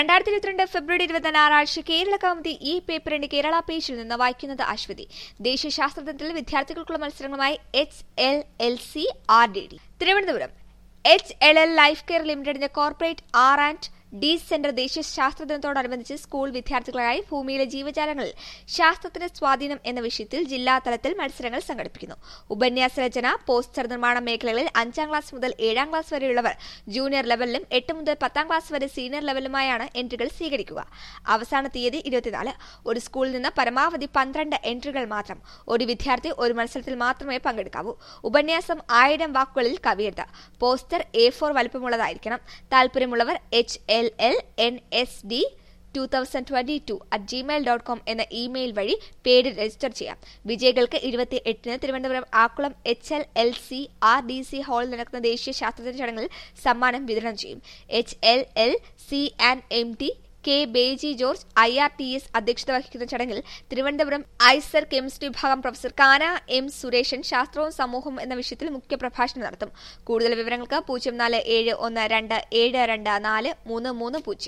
രണ്ടായിരത്തി ഇരുപത്തിരണ്ട് ഫെബ്രുവരി ഇരുപത്തി ഞായറാഴ്ച കേരള കൗമുദി ഈ പേപ്പറിന്റെ കേരള പേജിൽ നിന്ന് വായിക്കുന്നത് അശ്വതി ദേശീയ ശാസ്ത്രദിനത്തിൽ വിദ്യാർത്ഥികൾക്കുള്ള മത്സരങ്ങളുമായി H L L C R D D Thiruvananthapuram H L L life care ലിമിറ്റഡിന്റെ corporate R and D centre ദേശീയ ശാസ്ത്രദിനത്തോടനുബന്ധിച്ച് സ്കൂൾ വിദ്യാർത്ഥികളായി ഭൂമിയിലെ ജീവജാലങ്ങളിൽ ശാസ്ത്രത്തിന്റെ സ്വാധീനം എന്ന വിഷയത്തിൽ ജില്ലാതലത്തിൽ മത്സരങ്ങൾ സംഘടിപ്പിക്കുന്നു ഉപന്യാസ രചന പോസ്റ്റർ നിർമ്മാണ മേഖലകളിൽ അഞ്ചാം ക്ലാസ് മുതൽ ഏഴാം ക്ലാസ് വരെയുള്ളവർ ജൂനിയർ ലെവലിലും എട്ട് മുതൽ പത്താം ക്ലാസ് വരെ സീനിയർ ലെവലുമായാണ് എൻട്രികൾ സ്വീകരിക്കുക അവസാന തീയതി ഇരുപത്തിനാല് ഒരു സ്കൂളിൽ നിന്ന് പരമാവധി പന്ത്രണ്ട് എൻട്രികൾ മാത്രം ഒരു വിദ്യാർത്ഥി ഒരു മത്സരത്തിൽ മാത്രമേ പങ്കെടുക്കാവൂ ഉപന്യാസം ആയിരം വാക്കുകളിൽ കവിയരുത് പോസ്റ്റർ എ ഫോർ വലുപ്പമുള്ളതായിരിക്കണം താല്പര്യമുള്ളവർ H L L N S D two thousand twenty two at gmail dot com എന്ന ഇമെയിൽ വഴി പേര് രജിസ്റ്റർ ചെയ്യാം വിജയികൾക്ക് ഇരുപത്തി എട്ടിന് Thiruvananthapuram Akkulam H L L C R D C ഹാളിൽ നടക്കുന്ന ദേശീയ ശാസ്ത്രദിന ചടങ്ങിൽ സമ്മാനം വിതരണം ചെയ്യും H L L C and M T K Beji George I R T S അധ്യക്ഷത വഹിക്കുന്ന ചടങ്ങിൽ തിരുവനന്തപുരം ഐസർ കെമിസ്ട്രി വിഭാഗം പ്രൊഫസർ കാന എം സുരേഷൻ ശാസ്ത്രവും സമൂഹവും എന്ന വിഷയത്തിൽ മുഖ്യപ്രഭാഷണം നടത്തും കൂടുതൽ വിവരങ്ങൾക്ക് പൂജ്യം നാല് ഏഴ് ഒന്ന് രണ്ട് ഏഴ് രണ്ട് നാല് മൂന്ന് മൂന്ന് പൂജ്യം